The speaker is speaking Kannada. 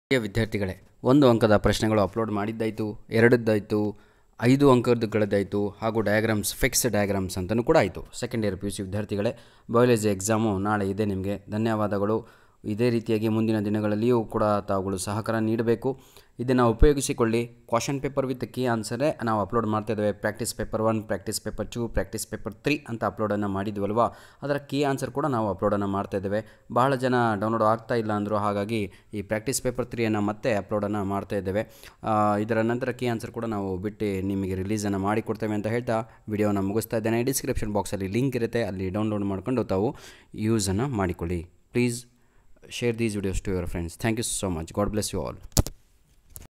ಪ್ರಿಯ ವಿದ್ಯಾರ್ಥಿಗಳೇ ಒಂದು ಅಂಕದ ಪ್ರಶ್ನೆಗಳು ಅಪ್ಲೋಡ್ ಮಾಡಿದ್ದಾಯಿತು ಎರಡದ್ದಾಯಿತು ಐದು ಅಂಕದಗಳದ್ದಾಯಿತು ಹಾಗೂ ಡಯಾಗ್ರಾಮ್ಸ್ ಫಿಕ್ಸ್ ಡಯಾಗ್ರಾಮ್ಸ್ ಅಂತಲೂ ಕೂಡ ಆಯಿತು second year P U C ವಿದ್ಯಾರ್ಥಿಗಳೇ ಬಯಾಲಜಿ ಎಕ್ಸಾಮು ನಾಳೆ ಇದೆ ನಿಮಗೆ ಧನ್ಯವಾದಗಳು ಇದೇ ರೀತಿಯಾಗಿ ಮುಂದಿನ ದಿನಗಳಲ್ಲಿಯೂ ಕೂಡ ತಾವುಗಳು ಸಹಕಾರ ನೀಡಬೇಕು ಇದನ್ನು ಉಪಯೋಗಿಸಿಕೊಳ್ಳಿ ಕ್ವಾಶನ್ ಪೇಪರ್ ವಿತ್ ಕೀ ಆನ್ಸರೇ ನಾವು ಅಪ್ಲೋಡ್ ಮಾಡ್ತಾ ಇದ್ದೇವೆ practice paper one practice paper two practice paper three ಅಂತ ಅಪ್ಲೋಡನ್ನು ಮಾಡಿದ್ವಲ್ವಾ ಅದರ ಕೀ ಆನ್ಸರ್ ಕೂಡ ನಾವು ಅಪ್ಲೋಡನ್ನು ಮಾಡ್ತಾ ಇದ್ದೇವೆ ಬಹಳ ಜನ ಡೌನ್ಲೋಡ್ ಆಗ್ತಾ ಇಲ್ಲ ಅಂದರು ಹಾಗಾಗಿ ಈ ಪ್ರಾಕ್ಟೀಸ್ ಪೇಪರ್ ತ್ರೀಯನ್ನು ಮತ್ತೆ ಅಪ್ಲೋಡನ್ನು ಮಾಡ್ತಾ ಇದ್ದೇವೆ ಆ, ಇದರ ನಂತರ ಕೀ ಆನ್ಸರ್ ಕೂಡ ನಾವು ಬಿಟ್ಟು ನಿಮಗೆ ರಿಲೀಸನ್ನು ಮಾಡಿಕೊಡ್ತೇವೆ ಅಂತ ಹೇಳ್ತಾ ವಿಡಿಯೋನ ಮುಗಿಸ್ತಾ ಇದ್ದೇನೆ ಡಿಸ್ಕ್ರಿಪ್ಷನ್ ಬಾಕ್ಸಲ್ಲಿ ಲಿಂಕ್ ಇರುತ್ತೆ ಅಲ್ಲಿ ಡೌನ್ಲೋಡ್ ಮಾಡಿಕೊಂಡು ತಾವು ಯೂಸನ್ನು ಮಾಡಿಕೊಳ್ಳಿ please share these videos to your friends thank you so much god bless you all